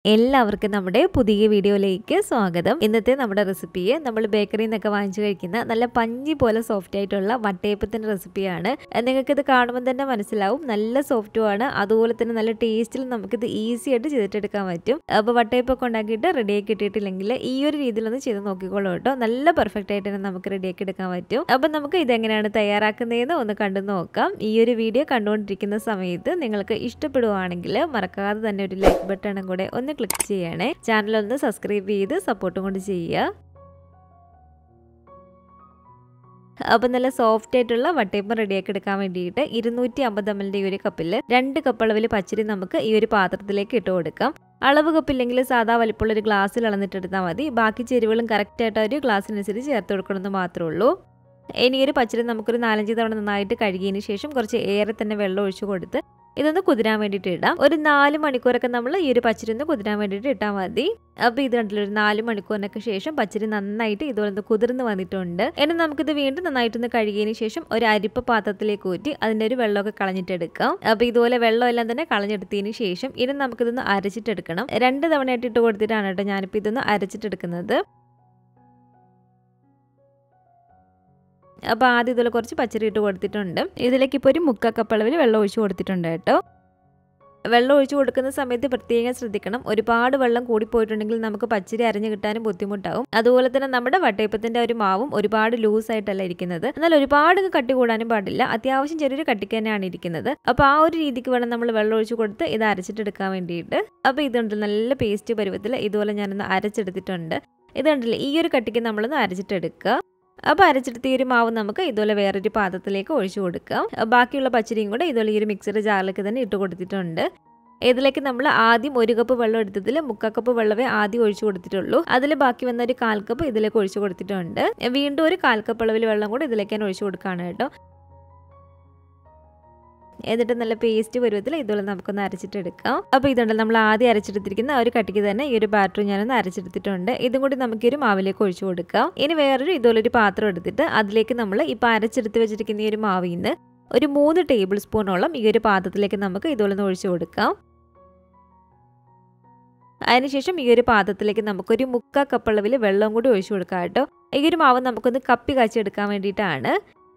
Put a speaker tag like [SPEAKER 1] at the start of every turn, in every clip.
[SPEAKER 1] എല്ലാവർക്കും നമ്മുടെ പുതിയ വീഡിയോയിലേക്ക് സ്വാഗതം ഇന്നത്തെ നമ്മുടെ റെസിപ്പിയെ നമ്മൾ ബേക്കറിയിൽ നിന്നൊക്കെ വാങ്ങിച്ചു കഴിക്കുന്ന നല്ല പഞ്ഞി പോലെ സോഫ്റ്റ് ആയിട്ടുള്ള വട്ടയപ്പത്തിൻ്റെ റെസിപ്പിയാണ് നിങ്ങൾക്കിത് കാണുമ്പോൾ തന്നെ മനസ്സിലാവും നല്ല സോഫ്റ്റും ആണ് അതുപോലെ തന്നെ നല്ല ടേസ്റ്റിൽ നമുക്കിത് ഈസി ആയിട്ട് ചെയ്തിട്ടെടുക്കാൻ പറ്റും അപ്പോൾ വട്ടയപ്പൊക്കെ ഉണ്ടാക്കിയിട്ട് റെഡിയാക്കി ഇട്ടിട്ടില്ലെങ്കിൽ ഈ ഒരു രീതിയിലൊന്ന് ചെയ്ത് നോക്കിക്കോളൂ കേട്ടോ നല്ല പെർഫെക്റ്റ് ആയിട്ട് തന്നെ നമുക്ക് റെഡിയാക്കി എടുക്കാൻ പറ്റും അപ്പം നമുക്ക് ഇതെങ്ങനെയാണ് തയ്യാറാക്കുന്നതെന്ന് ഒന്ന് കണ്ടു നോക്കാം ഈ ഒരു വീഡിയോ കണ്ടുകൊണ്ടിരിക്കുന്ന സമയത്ത് നിങ്ങൾക്ക് ഇഷ്ടപ്പെടുവാണെങ്കിൽ മറക്കാതെ തന്നെ ഒരു ലൈക്ക് ബട്ടണും കൂടെ ഒന്ന് ക്ലിക്ക് ചെയ്യണേ ചാനൽ ഒന്ന് സബ്സ്ക്രൈബ് ചെയ്ത് സപ്പോർട്ടും കൊണ്ട് ചെയ്യുക അപ്പം നല്ല സോഫ്റ്റ് ആയിട്ടുള്ള വട്ടയപ്പം റെഡിയാക്കി എടുക്കാൻ വേണ്ടിയിട്ട് ഇരുന്നൂറ്റി അമ്പത് എം എല്ലിൻ്റെ ഈ ഒരു കപ്പിൽ രണ്ട് കപ്പ് അളവിൽ പച്ചരി നമുക്ക് ഈ ഒരു പാത്രത്തിലേക്ക് ഇട്ട് കൊടുക്കാം അളവ് കപ്പില്ലെങ്കിൽ സാധാ വലിപ്പമുള്ള ഒരു ഗ്ലാസ്സിൽ അളന്നിട്ടെടുത്താൽ മതി ബാക്കി ചേരുവകളും കറക്റ്റായിട്ട് ഒരു ഗ്ലാസ്സിനനുസരിച്ച് ചേർത്ത് കൊടുക്കണമെന്ന് മാത്രമേ ഉള്ളൂ ഇനി ഒരു പച്ചരി നമുക്കൊരു നാലഞ്ച് തവണ നന്നായിട്ട് കഴുകിയതിന് ശേഷം കുറച്ച് ഏറെ തന്നെ വെള്ളം ഒഴിച്ചു കൊടുത്ത് ഇതൊന്ന് കുതിരാൻ വേണ്ടിയിട്ട് ഇടാം ഒരു നാല് മണിക്കൂറൊക്കെ നമ്മൾ ഈ ഒരു പച്ചരി ഒന്ന് കുതിരാൻ വേണ്ടിയിട്ട് ഇട്ടാൽ മതി അപ്പോൾ ഇത് കണ്ടില്ല ഒരു നാല് മണിക്കൂറിനൊക്കെ ശേഷം പച്ചരി നന്നായിട്ട് ഇതുപോലെ കുതിർന്ന് വന്നിട്ടുണ്ട് ഇനി നമുക്കിത് വീണ്ടും നന്നായിട്ടൊന്ന് കഴുകിയതിന് ശേഷം ഒരു അരിപ്പ പാത്രത്തിലേക്ക് ഊറ്റി അതിൻ്റെ ഒരു വെള്ളമൊക്കെ കളഞ്ഞിട്ടെടുക്കാം അപ്പോൾ ഇതുപോലെ വെള്ളം എല്ലാം തന്നെ കളഞ്ഞെടുത്തതിന് ശേഷം ഇനി നമുക്കിതൊന്ന് അരച്ചിട്ടെടുക്കണം രണ്ട് തവണയായിട്ട് ഇട്ട് കൊടുത്തിട്ടാണ് കേട്ടോ ഞാനിപ്പോൾ ഇതൊന്ന് അരച്ചിട്ടെടുക്കുന്നത് അപ്പോൾ ആദ്യം ഇതിൽ കുറച്ച് പച്ചരി ഇട്ട് കൊടുത്തിട്ടുണ്ട് ഇതിലേക്ക് ഇപ്പോൾ ഒരു മുക്കാ കപ്പ് അളവിൽ വെള്ളം ഒഴിച്ച് കൊടുത്തിട്ടുണ്ട് കേട്ടോ വെള്ളം ഒഴിച്ച് കൊടുക്കുന്ന സമയത്ത് പ്രത്യേകം ശ്രദ്ധിക്കണം ഒരുപാട് വെള്ളം കൂടിപ്പോയിട്ടുണ്ടെങ്കിൽ നമുക്ക് പച്ചരി അരഞ്ഞു കിട്ടാനും ബുദ്ധിമുട്ടാവും അതുപോലെ തന്നെ നമ്മുടെ വട്ടയപ്പത്തിന്റെ ഒരു മാവും ഒരുപാട് ലൂസ് ആയിട്ടല്ല ഇരിക്കുന്നത് എന്നാൽ ഒരുപാട് കട്ടി കൂടാനും പാടില്ല അത്യാവശ്യം ചെറിയൊരു കട്ടിക്ക് തന്നെയാണ് ഇരിക്കുന്നത് അപ്പോൾ ആ ഒരു രീതിക്ക് വേണം നമ്മൾ വെള്ളം ഒഴിച്ച് കൊടുത്ത് ഇത് അരച്ചിട്ടെടുക്കാൻ വേണ്ടിയിട്ട് അപ്പോൾ ഇതുണ്ട് നല്ല പേസ്റ്റ് പരുവത്തിൽ ഇതുപോലെ ഞാനൊന്ന് അരച്ചെടുത്തിട്ടുണ്ട് ഇതുണ്ടല്ലോ ഈ ഒരു കട്ടിക്ക് നമ്മളൊന്ന് അരച്ചിട്ടെടുക്കുക അപ്പോൾ അരച്ചെടുത്ത ഈ ഒരു മാവ് നമുക്ക് ഇതുപോലെ വേറൊരു പാത്രത്തിലേക്ക് ഒഴിച്ചു കൊടുക്കാം ബാക്കിയുള്ള പച്ചരിയും കൂടെ ഇതുപോലെ ഈ ഒരു മിക്സർ ജാറിലേക്ക് തന്നെ ഇട്ട് കൊടുത്തിട്ടുണ്ട് ഇതിലേക്ക് നമ്മൾ ആദ്യം ഒരു കപ്പ് വെള്ളം എടുത്തതിൽ മുക്കാ കപ്പ് വെള്ളമേ ആദ്യം ഒഴിച്ചു കൊടുത്തിട്ടുള്ളൂ അതിൽ ബാക്കി വന്ന ഒരു കാൽ കപ്പ് ഇതിലേക്ക് ഒഴിച്ചു കൊടുത്തിട്ടുണ്ട് വീണ്ടും ഒരു കാൽ കപ്പ് അളവിൽ വെള്ളം കൂടെ ഇതിലേക്ക് ഞാൻ ഒഴിച്ചു കൊടുക്കുകയാണ് കേട്ടോ എന്നിട്ട് നല്ല പേസ്റ്റ് പരുവത്തിൽ ഇതുപോലെ നമുക്കൊന്ന് അരച്ചിട്ടെടുക്കാം അപ്പോൾ ഇതുണ്ട് നമ്മൾ ആദ്യം അരച്ചെടുത്തിരിക്കുന്ന ഒരു കട്ടിക്ക് തന്നെ ഈ ഒരു ബാറ്റർ ഞാനൊന്ന് അരച്ചെടുത്തിട്ടുണ്ട് ഇതും കൂടി നമുക്ക് ഒരു മാവിലേക്ക് ഒഴിച്ചു കൊടുക്കാം ഇനി വേറൊരു ഇതുപോലൊരു പാത്രം എടുത്തിട്ട് അതിലേക്ക് നമ്മൾ ഇപ്പോൾ അരച്ചെടുത്ത് വെച്ചിരിക്കുന്ന ഈ ഒരു മാവിൽ നിന്ന് ഒരു മൂന്ന് ടേബിൾ സ്പൂണോളം ഈ ഒരു പാത്രത്തിലേക്ക് നമുക്ക് ഇതുപോലെ ഒന്ന് ഒഴിച്ചു കൊടുക്കാം അതിനുശേഷം ഈ ഒരു പാത്രത്തിലേക്ക് നമുക്കൊരു മുക്കാ കപ്പളവിൽ വെള്ളം കൂടി ഒഴിച്ചു കൊടുക്കാം കേട്ടോ ഈ ഒരു മാവ് നമുക്കൊന്ന് കപ്പി കാച്ചെടുക്കാൻ വേണ്ടിയിട്ടാണ്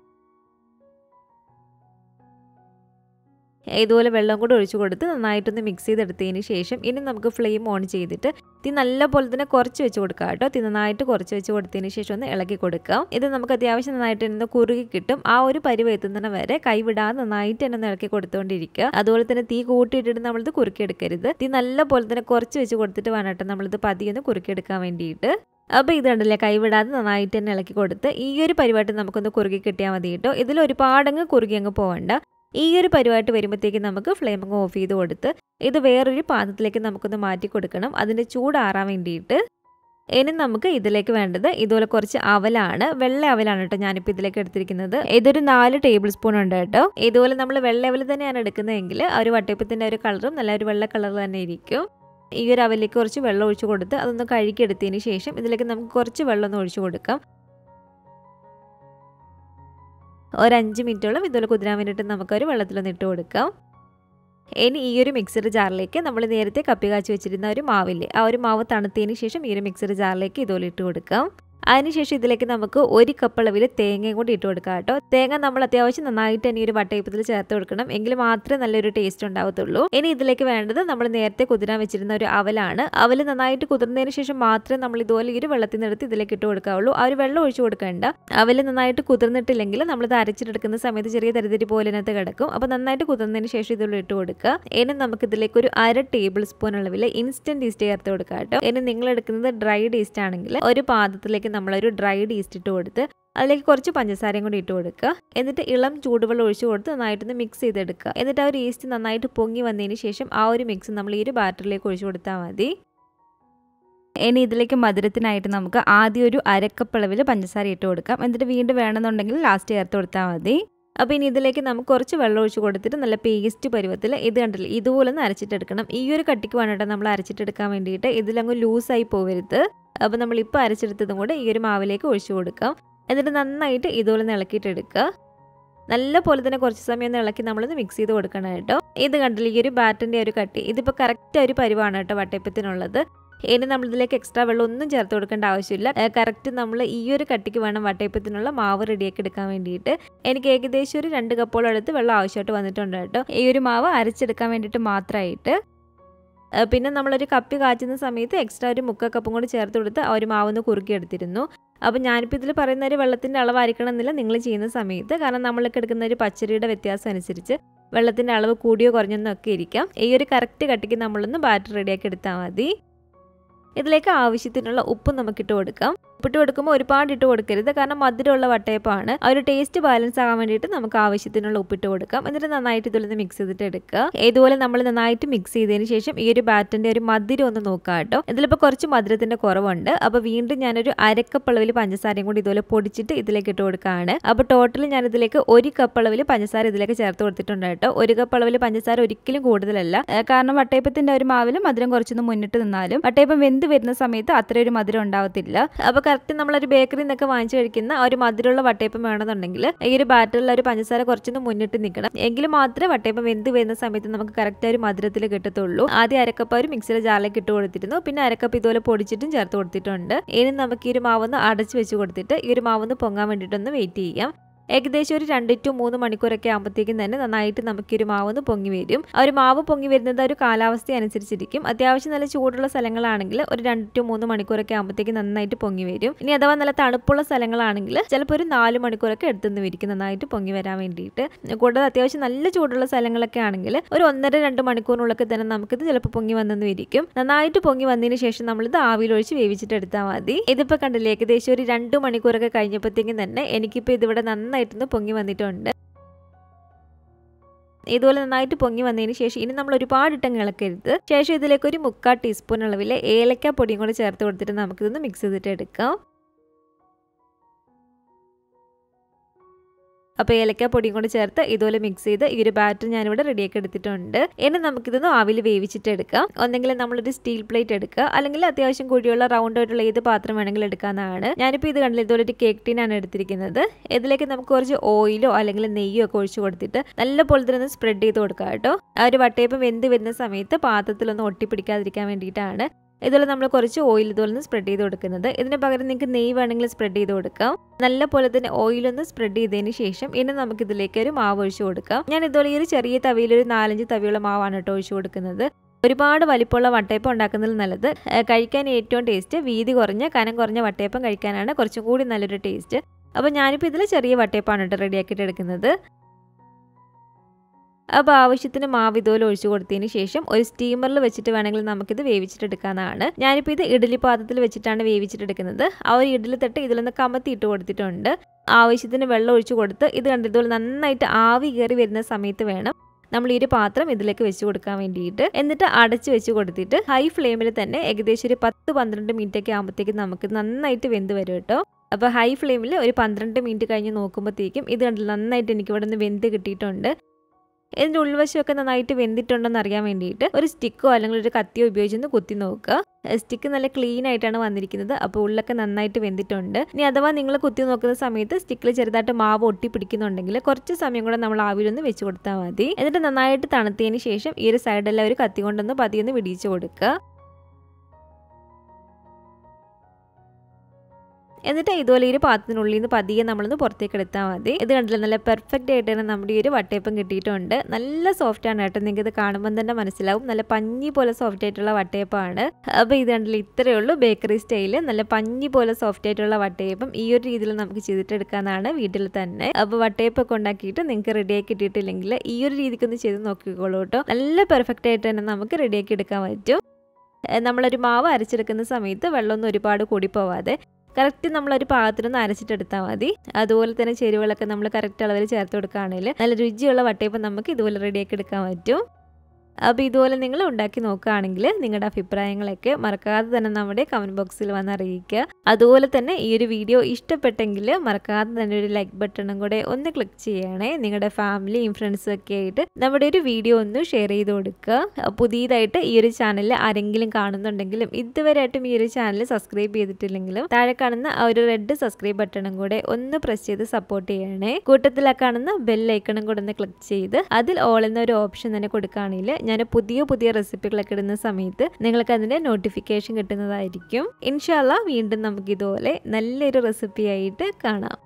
[SPEAKER 1] ഇതുപോലെ വെള്ളം കൂടെ ഒഴിച്ചു കൊടുത്ത് നന്നായിട്ടൊന്ന് മിക്സ് ചെയ്തെടുത്തതിന് ശേഷം ഇനി നമുക്ക് ഫ്ലെയിം ഓൺ ചെയ്തിട്ട് തീ നല്ല പോലെ തന്നെ കുറച്ച് വെച്ച് കൊടുക്കുക കേട്ടോ തീ നന്നായിട്ട് കുറച്ച് വെച്ച് കൊടുത്തതിന് ശേഷം ഒന്ന് ഇളക്കി കൊടുക്കാം ഇത് നമുക്ക് അത്യാവശ്യം നന്നായിട്ട് തന്നെ കുറുകി കിട്ടും ആ ഒരു പരിവ് എത്തുന്ന വരെ കൈവിടാതെ നന്നായിട്ട് തന്നെ ഒന്ന് ഇളക്കി കൊടുത്തുകൊണ്ടിരിക്കുക അതുപോലെ തന്നെ തീ കൂട്ടിയിട്ടിട്ട് നമ്മളിത് കുറുക്കിയെടുക്കരുത് തീ നല്ല പോലെ തന്നെ കുറച്ച് വെച്ച് കൊടുത്തിട്ട് വേണം കേട്ടോ നമ്മളിത് പതിയൊന്ന് കുറുക്കിയെടുക്കാൻ വേണ്ടിയിട്ട് അപ്പോൾ ഇത് കണ്ടില്ലേ കൈവിടാതെ നന്നായിട്ട് തന്നെ ഇളക്കി കൊടുത്ത് ഈ ഒരു പരിപാടി നമുക്കൊന്ന് കുറുകി കിട്ടിയാൽ മതി കേട്ടോ ഇതിൽ ഒരുപാടങ്ങ് കുറുകി അങ്ങ് പോകണ്ട ഈ ഒരു പരിപാടി വരുമ്പോഴത്തേക്ക് നമുക്ക് ഫ്ലെയിം അങ്ങ് ഓഫ് ചെയ്ത് കൊടുത്ത് ഇത് വേറൊരു പാത്രത്തിലേക്ക് നമുക്കൊന്ന് മാറ്റി കൊടുക്കണം അതിൻ്റെ ചൂടാറാൻ വേണ്ടിയിട്ട് ഇനി നമുക്ക് ഇതിലേക്ക് വേണ്ടത് ഇതുപോലെ കുറച്ച് അവലാണ് വെള്ള അവലാണ് കേട്ടോ ഞാനിപ്പോൾ ഇതിലേക്ക് എടുത്തിരിക്കുന്നത് ഇതൊരു നാല് ടേബിൾ സ്പൂൺ ഉണ്ട് കേട്ടോ ഇതുപോലെ നമ്മൾ വെള്ള അവൽ തന്നെയാണ് എടുക്കുന്നതെങ്കിൽ ആ ഒരു വട്ടയപ്പത്തിൻ്റെ ഒരു കളറും നല്ല ഒരു വെള്ള കളർ തന്നെ ഇരിക്കും ഈ ഒരു അവലിലേക്ക് കുറച്ച് വെള്ളം ഒഴിച്ച് കൊടുത്ത് അതൊന്ന് കഴുകിയെടുത്തതിന് ശേഷം ഇതിലേക്ക് നമുക്ക് കുറച്ച് വെള്ളം ഒന്ന് ഒഴിച്ച് കൊടുക്കാം ഒരു അഞ്ച് മിനിറ്റോളം ഇതുപോലെ കുതിരാൻ വേണ്ടിയിട്ട് നമുക്കൊരു വെള്ളത്തിലൊന്ന് ഇട്ട് കൊടുക്കാം ഇനി ഈ ഒരു മിക്സർ ജാറിലേക്ക് നമ്മൾ നേരത്തെ കപ്പി കാച്ചി വെച്ചിരുന്ന ഒരു മാവില്ലേ ആ ഒരു മാവ് തണുത്തതിന് ശേഷം ഈ ഒരു മിക്സർ ജാറിലേക്ക് ഇതുപോലെ ഇട്ട് കൊടുക്കാം അതിനുശേഷം ഇതിലേക്ക് നമുക്ക് ഒരു കപ്പ് അളവിൽ തേങ്ങയും കൂടി ഇട്ട് കൊടുക്കാം കേട്ടോ തേങ്ങ നമ്മൾ അത്യാവശ്യം നന്നായിട്ട് തന്നെ ഈ ഒരു വട്ടയപ്പത്തിൽ ചേർത്ത് കൊടുക്കണം എങ്കിൽ മാത്രമേ നല്ലൊരു ടേസ്റ്റ് ഉണ്ടാവത്തുള്ളൂ ഇനി ഇതിലേക്ക് വേണ്ടത് നമ്മൾ നേരത്തെ കുതിരാൻ വെച്ചിരുന്ന ഒരു അവലാണ് അവൽ നന്നായിട്ട് കുതിർന്നതിന് ശേഷം മാത്രമേ നമ്മൾ ഇതുപോലെ ഈ ഒരു വെള്ളത്തിൽ നിന്ന് എടുത്ത് ഇതിലേക്ക് ഇട്ട് കൊടുക്കാവുള്ളൂ ആ ഒരു വെള്ളം ഒഴിച്ചു കൊടുക്കേണ്ട അവൽ നന്നായിട്ട് കുതിർന്നിട്ടില്ലെങ്കിൽ നമ്മളിത് അരച്ചെടുക്കുന്ന സമയത്ത് ചെറിയ തരിതരി പോലെ ഇതിനകത്ത് കിടക്കും അപ്പോൾ നന്നായിട്ട് കുതിർന്നതിന് ശേഷം ഇതിൽ ഇട്ട് കൊടുക്കുക ഇനി നമുക്ക് ഇതിലേക്ക് ഒരു അര ടേബിൾ സ്പൂൺ അളവിൽ ഇൻസ്റ്റന്റ് ഈസ്റ്റ് ചേർത്ത് കൊടുക്കുക കേട്ടോ ഇനി നിങ്ങൾ എടുക്കുന്നത് ഡ്രൈഡ് ഈസ്റ്റ് ആണെങ്കിൽ ഒരു പാത്രത്തിലേക്ക് നമ്മളൊരു ഡ്രൈഡ് ഈസ്റ്റ് ഇട്ട് കൊടുത്ത് അതിലേക്ക് കുറച്ച് പഞ്ചസാരയും കൂടി ഇട്ട് കൊടുക്കുക എന്നിട്ട് ഇളം ചൂടുവെള്ളം ഒഴിച്ചു കൊടുത്ത് നന്നായിട്ടൊന്ന് മിക്സ് ചെയ്തെടുക്കുക എന്നിട്ട് ആ ഒരു ഈസ്റ്റ് നന്നായിട്ട് പൊങ്ങി വന്നതിന് ശേഷം ആ ഒരു മിക്സ് നമ്മൾ ഈ ഒരു ബാറ്ററിലേക്ക് ഒഴിച്ചു കൊടുത്താൽ മതി ഇനി ഇതിലേക്ക് മധുരത്തിനായിട്ട് നമുക്ക് ആദ്യം ഒരു അരക്കപ്പളവിൽ പഞ്ചസാര ഇട്ട് കൊടുക്കാം എന്നിട്ട് വീണ്ടും വേണമെന്നുണ്ടെങ്കിൽ ലാസ്റ്റ് ചേർത്ത് കൊടുത്താൽ മതി അപ്പോൾ ഇനി ഇതിലേക്ക് നമുക്ക് കുറച്ച് വെള്ളം ഒഴിച്ച് കൊടുത്തിട്ട് നല്ല പേസ്റ്റ് പരുവത്തിൽ ഇത് കണ്ടില്ല ഇതുപോലെ ഒന്ന് അരച്ചിട്ടെടുക്കണം ഈ ഒരു കട്ടിക്ക് വേണ്ടിയിട്ട് നമ്മൾ അരച്ചിട്ടെടുക്കാൻ വേണ്ടിയിട്ട് ഇതിലങ്ങ് ലൂസായി പോകരുത് അപ്പോൾ നമ്മളിപ്പോൾ അരച്ചെടുത്തതും കൂടെ ഈ ഒരു മാവിലേക്ക് ഒഴിച്ചു കൊടുക്കാം എന്നിട്ട് നന്നായിട്ട് ഇതുപോലെ ഇളക്കിയിട്ടെടുക്കുക നല്ല പോലെ തന്നെ കുറച്ച് സമയം ഒന്ന് ഇളക്കി നമ്മളൊന്ന് മിക്സ് ചെയ്ത് കൊടുക്കണം കേട്ടോ ഇത് കണ്ടില്ല ഈ ഒരു ബാറ്ററിൻ്റെ ഒരു കട്ടി ഇതിപ്പോൾ കറക്റ്റ് ഒരു പരിവാണ് കേട്ടോ വട്ടയപ്പത്തിനുള്ളത് ഇനി നമ്മളിതിലേക്ക് എക്സ്ട്രാ വെള്ളം ഒന്നും ചേർത്ത് കൊടുക്കേണ്ട ആവശ്യമില്ല കറക്റ്റ് നമ്മൾ ഈ ഒരു കട്ടിക്ക് വേണം വട്ടയപ്പത്തിനുള്ള മാവ് റെഡിയാക്കി എടുക്കാൻ വേണ്ടിയിട്ട് എനിക്ക് ഏകദേശം ഒരു രണ്ട് കപ്പോളം എടുത്ത് വെള്ളം ആവശ്യമായിട്ട് വന്നിട്ടുണ്ട് കേട്ടോ ഈ ഒരു മാവ് അരച്ചെടുക്കാൻ വേണ്ടിയിട്ട് മാത്രമായിട്ട് പിന്നെ നമ്മളൊരു കപ്പി കാച്ചുന്ന സമയത്ത് എക്സ്ട്രാ ഒരു മുക്ക കപ്പും കൂടി ചേർത്ത് കൊടുത്ത് ആ ഒരു മാവൊന്ന് കുറുക്കിയെടുത്തിരുന്നു അപ്പോൾ ഞാനിപ്പോൾ ഇതിൽ പറയുന്ന ഒരു വെള്ളത്തിൻ്റെ അളവായിരിക്കണം എന്നില്ല നിങ്ങൾ ചെയ്യുന്ന സമയത്ത് കാരണം നമ്മളൊക്കെ എടുക്കുന്ന ഒരു പച്ചരിയുടെ വ്യത്യാസം അനുസരിച്ച് വെള്ളത്തിൻ്റെ അളവ് കൂടിയോ കുറഞ്ഞെന്നൊക്കെ ഇരിക്കാം ഈ ഒരു കറക്റ്റ് കട്ടിക്ക് നമ്മളൊന്ന് ബാറ്റർ റെഡിയാക്കി എടുത്താൽ മതി ഇതിലേക്ക് ആവശ്യത്തിനുള്ള ഉപ്പ് നമുക്ക് ഇട്ട് കൊടുക്കാം ഉപ്പിട്ട് കൊടുക്കുമ്പോൾ ഒരുപാട് ഇട്ട് കൊടുക്കരുത് കാരണം മധുരമുള്ള വട്ടയപ്പമാണ് ആ ഒരു ടേസ്റ്റ് ബാലൻസ് ആകാൻ വേണ്ടിയിട്ട് നമുക്ക് ആവശ്യത്തിനുള്ള ഉപ്പിട്ട് കൊടുക്കാം എന്നിട്ട് നന്നായിട്ട് ഇതിലൊന്ന് മിക്സ് ചെയ്തിട്ട് എടുക്കുക ഇതുപോലെ നമ്മൾ നന്നായിട്ട് മിക്സ് ചെയ്തതിന് ശേഷം ഈ ഒരു ബാറ്ററിന്റെ ഒരു മധുരം ഒന്ന് നോക്കാം കേട്ടോ ഇതിലിപ്പോൾ കുറച്ച് മധുരത്തിന്റെ കുറവുണ്ട് അപ്പോൾ വീണ്ടും ഞാനൊരു അരക്കപ്പളവിൽ പഞ്ചസാരയും കൂടി ഇതുപോലെ പൊടിച്ചിട്ട് ഇതിലേക്ക് ഇട്ട് കൊടുക്കുകയാണ് അപ്പോൾ ടോട്ടൽ ഞാൻ ഇതിലേക്ക് ഒരു കപ്പ് അളവിൽ പഞ്ചസാര ഇതിലേക്ക് ചേർത്ത് കൊടുത്തിട്ടുണ്ട് കേട്ടോ ഒരു കപ്പ് അളവിൽ പഞ്ചസാര ഒരിക്കലും കൂടുതലല്ല കാരണം വട്ടയപ്പത്തിന്റെ ഒരു മാവിൽ മധുരം കുറച്ചൊന്ന് മുന്നിട്ട് നിന്നാലും വട്ടയപ്പം വെന്ത് വരുന്ന സമയത്ത് അത്ര ഒരു മധുരം ഉണ്ടാവത്തില്ല അപ്പോൾ കറക്റ്റ് നമ്മളൊരു ബേക്കറിയിൽ നിന്നൊക്കെ വാങ്ങിച്ചു കഴിക്കുന്ന ആ ഒരു മധുരമുള്ള വട്ടയപ്പം വേണമെന്നുണ്ടെങ്കിൽ ഈ ഒരു ബാറ്ററിൽ ഒരു പഞ്ചസാര കുറച്ചൊന്ന് മുന്നിട്ട് നിൽക്കണം എങ്കിൽ മാത്രമേ വട്ടയപ്പം വെന്ത് വരുന്ന സമയത്ത് നമുക്ക് കറക്റ്റ് ഒരു മധുരത്തിൽ കിട്ടത്തുള്ളൂ ആദ്യം അരക്കപ്പ് ഒരു മിക്സിയുടെ ജാറിലേക്ക് ഇട്ട് കൊടുത്തിരുന്നു പിന്നെ അരക്കപ്പ് ഇതുപോലെ പൊടിച്ചിട്ടും ചേർത്ത് കൊടുത്തിട്ടുണ്ട് ഇനി നമുക്ക് ഈ ഒരു മാവൊന്ന് അടച്ച് വെച്ച് കൊടുത്തിട്ട് ഈ ഒരു മാവൊന്ന് പൊങ്ങാൻ വേണ്ടിയിട്ടൊന്ന് വെയിറ്റ് ചെയ്യാം ഏകദേശം ഒരു രണ്ട് ടു മൂന്ന് മണിക്കൂറൊക്കെ ആകുമ്പോഴത്തേക്കും തന്നെ നന്നായിട്ട് നമുക്ക് ഒരു മാവ് ഒന്ന് പൊങ്ങി വരും ആ ഒരു മാവ് പൊങ്ങി വരുന്നത് ഒരു കാലാവസ്ഥ അനുസരിച്ചിരിക്കും അത്യാവശ്യം നല്ല ചൂടുള്ള സ്ഥലങ്ങളാണെങ്കിൽ ഒരു രണ്ട് ടു മൂന്ന് മണിക്കൂറൊക്കെ ആകുമ്പോഴത്തേക്കും നന്നായിട്ട് പൊങ്ങി വരും ഇനി അഥവാ നല്ല തണുപ്പുള്ള സ്ഥലങ്ങളാണെങ്കിൽ ചിലപ്പോൾ ഒരു നാല് മണിക്കൂറൊക്കെ എടുത്തുനിന്ന് വരിക്കും നന്നായിട്ട് പൊങ്ങി വരാൻ വേണ്ടിയിട്ട് കൂടുതൽ അത്യാവശ്യം നല്ല ചൂടുള്ള സ്ഥലങ്ങളൊക്കെ ആണെങ്കിൽ ഒരു ഒന്നര രണ്ട് മണിക്കൂറിനുള്ളൊക്കെ തന്നെ നമുക്കിത് ചിലപ്പോൾ പൊങ്ങി വന്നെന്ന് വരിക്കും നന്നായിട്ട് പൊങ്ങി വന്നതിന് ശേഷം നമ്മളിത് ആവിയിലൊഴിച്ച് വേവിച്ചിട്ട് എടുത്താൽ മതി ഇതിപ്പോൾ കണ്ടില്ലേ ഏകദേശം ഒരു രണ്ട് മണിക്കൂറൊക്കെ കഴിഞ്ഞപ്പോഴത്തേക്കും തന്നെ എനിക്കിപ്പോൾ ഇതിവിടെ നന്നായി നന്നായിട്ടൊന്ന് പൊങ്ങി വന്നിട്ടുണ്ട് ഇതുപോലെ നന്നായിട്ട് പൊങ്ങി വന്നതിന് ശേഷം ഇനി നമ്മൾ ഒരുപാട് ഇട്ടങ്ങ് ഇളക്കരുത് ശേഷം ഇതിലേക്ക് ഒരു മുക്കാൽ ടീസ്പൂൺ അളവിൽ ഏലക്ക പൊടിയും കൂടി ചേർത്ത് കൊടുത്തിട്ട് നമുക്കിതൊന്ന് മിക്സ് ചെയ്തിട്ട് എടുക്കാം അപ്പോൾ ഏലക്ക പൊടിയും കൂടി ചേർത്ത് ഇതുപോലെ മിക്സ് ചെയ്ത് ഈ ഒരു ബാറ്റർ ഞാനിവിടെ റെഡിയാക്കി എടുത്തിട്ടുണ്ട് ഇനി നമുക്കിതൊന്ന് ആവിൽ വേവിച്ചിട്ട് എടുക്കാം ഒന്നെങ്കിൽ നമ്മളൊരു സ്റ്റീൽ പ്ലേറ്റ് എടുക്കുക അല്ലെങ്കിൽ അത്യാവശ്യം കുഴിയുള്ള റൗണ്ട് ആയിട്ടുള്ള ഏത് പാത്രം വേണമെങ്കിലും എടുക്കാവുന്നതാണ് ഞാനിപ്പോൾ ഇത് കണ്ടില്ല ഇതുപോലെ ഒരു കേക്ക് ടീനാണ് എടുത്തിരിക്കുന്നത് ഇതിലേക്ക് നമുക്ക് കുറച്ച് ഓയിലോ അല്ലെങ്കിൽ നെയ്യോ ഒക്കെ ഒഴിച്ച് കൊടുത്തിട്ട് നല്ല പോലെ തന്നെ സ്പ്രെഡ് ചെയ്ത് കൊടുക്കുക കേട്ടോ ആ ഒരു വട്ടയപ്പം വെന്ത് വരുന്ന സമയത്ത് പാത്രത്തിലൊന്നും ഒട്ടിപ്പിടിക്കാതിരിക്കാൻ വേണ്ടിയിട്ടാണ് ഇതുപോലെ നമ്മൾ കുറച്ച് ഓയിൽ ഇതുപോലെ സ്പ്രെഡ് ചെയ്ത് കൊടുക്കുന്നത് ഇതിന് പകരം നിങ്ങൾക്ക് നെയ്യ് വേണമെങ്കിൽ സ്പ്രെഡ് ചെയ്ത് കൊടുക്കാം നല്ല പോലെ തന്നെ ഓയിലൊന്ന് സ്പ്രെഡ് ചെയ്തതിന് ശേഷം ഇനി നമുക്ക് ഇതിലേക്ക് ഒരു മാവ് ഒഴിച്ചു കൊടുക്കാം ഞാൻ ഇതുപോലെ ഈ ഒരു ചെറിയ തവിയിൽ ഒരു നാലഞ്ച് തവിയുള്ള മാവാണ് കേട്ടോ ഒഴിച്ചു കൊടുക്കുന്നത് ഒരുപാട് വലിപ്പമുള്ള വട്ടയപ്പം ഉണ്ടാക്കുന്നതിൽ നല്ലത് കഴിക്കാൻ ഏറ്റവും ടേസ്റ്റ് വീതി കുറഞ്ഞ കനം കുറഞ്ഞ വട്ടയപ്പം കഴിക്കാനാണ് കുറച്ചും കൂടി നല്ലൊരു ടേസ്റ്റ് അപ്പോൾ ഞാനിപ്പോൾ ഇതിൽ ചെറിയ വട്ടയപ്പാണ് കേട്ടോ റെഡിയാക്കിയിട്ട് എടുക്കുന്നത് അപ്പോൾ ആവശ്യത്തിന് മാവ് ഇതുപോലെ ഒഴിച്ചു കൊടുത്തതിന് ശേഷം ഒരു സ്റ്റീമറിൽ വെച്ചിട്ട് വേണമെങ്കിൽ നമുക്കിത് വേവിച്ചിട്ടെടുക്കാവുന്നതാണ് ഞാനിപ്പോൾ ഇത് ഇഡലി പാത്രത്തിൽ വെച്ചിട്ടാണ് വേവിച്ചിട്ടെടുക്കുന്നത് ആ ഒരു ഇഡലി തട്ട് ഇതിലൊന്ന് കമത്തി ഇട്ട് കൊടുത്തിട്ടുണ്ട് ആവശ്യത്തിന് വെള്ളം ഒഴിച്ചു കൊടുത്ത് ഇത് കണ്ട് ഇതുപോലെ നന്നായിട്ട് ആവി കയറി വരുന്ന സമയത്ത് വേണം നമ്മൾ ഈ ഒരു പാത്രം ഇതിലേക്ക് വെച്ച് കൊടുക്കാൻ വേണ്ടിയിട്ട് എന്നിട്ട് അടച്ച് വെച്ച് കൊടുത്തിട്ട് ഹൈ ഫ്ലെയിമിൽ തന്നെ ഏകദേശം ഒരു പത്ത് പന്ത്രണ്ട് മിനിറ്റ് ഒക്കെ ആകുമ്പോഴത്തേക്കും നമുക്ക് നന്നായിട്ട് വെന്ത് വരും കേട്ടോ അപ്പോൾ ഹൈ ഫ്ലെയിമിൽ ഒരു പന്ത്രണ്ട് മിനിറ്റ് കഴിഞ്ഞ് നോക്കുമ്പോഴത്തേക്കും ഇത് കണ്ടില്ല നന്നായിട്ട് എനിക്ക് ഇവിടെ നിന്ന് വെന്ത് കിട്ടിയിട്ടുണ്ട് ഇതിൻ്റെ ഉൾവശമൊക്കെ നന്നായിട്ട് വെന്തിട്ടുണ്ടെന്ന് അറിയാൻ വേണ്ടിയിട്ട് ഒരു സ്റ്റിക്കോ അല്ലെങ്കിൽ ഒരു കത്തിയോ ഉപയോഗിച്ചൊന്ന് കുത്തി നോക്കുക സ്റ്റിക്ക് നല്ല ക്ലീൻ ആയിട്ടാണ് വന്നിരിക്കുന്നത് അപ്പോൾ ഉള്ളൊക്കെ നന്നായിട്ട് വെന്തിട്ടുണ്ട് ഇനി അഥവാ നിങ്ങൾ കുത്തി നോക്കുന്ന സമയത്ത് സ്റ്റിക്കിൽ ചെറുതായിട്ട് മാവ് ഒട്ടി പിടിക്കുന്നുണ്ടെങ്കിൽ കുറച്ച് സമയം കൂടെ നമ്മൾ ആവിയിലൊന്ന് വെച്ച് കൊടുത്താൽ മതി എന്നിട്ട് നന്നായിട്ട് തണുത്തതിന് ശേഷം ഈ ഒരു സൈഡെല്ലാം ഒരു കത്തി കൊണ്ടൊന്ന് പതിയൊന്ന് വിടിയിച്ച് കൊടുക്കുക എന്നിട്ട് ഇതുപോലെ ഈ ഒരു പാത്രത്തിനുള്ളിൽ നിന്ന് പതിയെ നമ്മളൊന്ന് പുറത്തേക്ക് എടുത്താൽ മതി ഇത് കണ്ടില്ല നല്ല പെർഫെക്റ്റ് ആയിട്ട് തന്നെ നമ്മുടെ ഈ ഒരു വട്ടയപ്പം കിട്ടിയിട്ടുണ്ട് നല്ല സോഫ്റ്റ് ആണ് കേട്ടോ നിങ്ങൾക്ക് ഇത് കാണുമ്പോൾ തന്നെ മനസ്സിലാവും നല്ല പഞ്ഞി പോലെ സോഫ്റ്റ് ആയിട്ടുള്ള വട്ടയപ്പമാണ് അപ്പോൾ ഇത് കണ്ടില്ല ഇത്രയേ ഉള്ളൂ ബേക്കറി സ്റ്റൈല് നല്ല പഞ്ഞി പോലെ സോഫ്റ്റ് ആയിട്ടുള്ള വട്ടയപ്പം ഈ ഒരു രീതിയിൽ നമുക്ക് ചെയ്തിട്ടെടുക്കാനാണ് വീട്ടിൽ തന്നെ അപ്പോൾ വട്ടയപ്പൊക്കെ ഉണ്ടാക്കിയിട്ട് നിങ്ങൾക്ക് റെഡിയാക്കി കിട്ടിയിട്ടില്ലെങ്കിൽ ഈ ഒരു രീതിക്കൊന്ന് ചെയ്ത് നോക്കിക്കോളൂ കേട്ടോ നല്ല പെർഫെക്റ്റ് ആയിട്ട് തന്നെ നമുക്ക് റെഡിയാക്കി എടുക്കാൻ പറ്റും നമ്മളൊരു മാവ് അരച്ചെടുക്കുന്ന സമയത്ത് വെള്ളമൊന്നും ഒരുപാട് കൂടി പോവാതെ കറക്റ്റ് നമ്മളൊരു പാത്രത്തിൽ അരച്ചിട്ടെടുത്താൽ മതി അതുപോലെ തന്നെ ചേരുവകളൊക്കെ നമ്മൾ കറക്റ്റ് അളവിൽ ചേർത്ത് കൊടുക്കുകയാണെങ്കിൽ നല്ല രുചിയുള്ള വട്ടയപ്പം നമുക്ക് ഇതുപോലെ റെഡിയാക്കി എടുക്കാൻ പറ്റും അപ്പോൾ ഇതുപോലെ നിങ്ങൾ ഉണ്ടാക്കി നോക്കുകയാണെങ്കിൽ നിങ്ങളുടെ അഭിപ്രായങ്ങളൊക്കെ മറക്കാതെ തന്നെ നമ്മുടെ കമൻറ്റ് ബോക്സിൽ വന്ന് അറിയിക്കുക അതുപോലെ തന്നെ ഈ ഒരു വീഡിയോ ഇഷ്ടപ്പെട്ടെങ്കിൽ മറക്കാതെ തന്നെ ഒരു ലൈക്ക് ബട്ടണും കൂടെ ഒന്ന് ക്ലിക്ക് ചെയ്യണേ നിങ്ങളുടെ ഫാമിലിയും ഫ്രണ്ട്സും ഒക്കെ ആയിട്ട് നമ്മുടെ ഒരു വീഡിയോ ഒന്ന് ഷെയർ ചെയ്ത് കൊടുക്കുക പുതിയതായിട്ട് ഈ ഒരു ചാനൽ ആരെങ്കിലും കാണുന്നുണ്ടെങ്കിലും ഇതുവരെയായിട്ടും ഈ ഒരു ചാനൽ സബ്സ്ക്രൈബ് ചെയ്തിട്ടില്ലെങ്കിലും താഴെ കാണുന്ന ആ ഒരു റെഡ് സബ്സ്ക്രൈബ് ബട്ടണും കൂടെ ഒന്ന് പ്രസ് ചെയ്ത് സപ്പോർട്ട് ചെയ്യണേ കൂട്ടത്തിൽ ആ കാണുന്ന ബെൽ ഐക്കണും കൂടെ ഒന്ന് ക്ലിക്ക് ചെയ്ത് അതിൽ ഓൾ എന്ന ഒരു ഓപ്ഷൻ തന്നെ കൊടുക്കുകയാണെങ്കിൽ ഞാൻ പുതിയ പുതിയ റെസിപ്പികളൊക്കെ ഇടുന്ന സമയത്ത് നിങ്ങൾക്ക് അതിൻ്റെ നോട്ടിഫിക്കേഷൻ കിട്ടുന്നതായിരിക്കും ഇൻഷാല്ല വീണ്ടും നമുക്ക് ഇതുപോലെ നല്ലൊരു റെസിപ്പി ആയിട്ട് കാണാം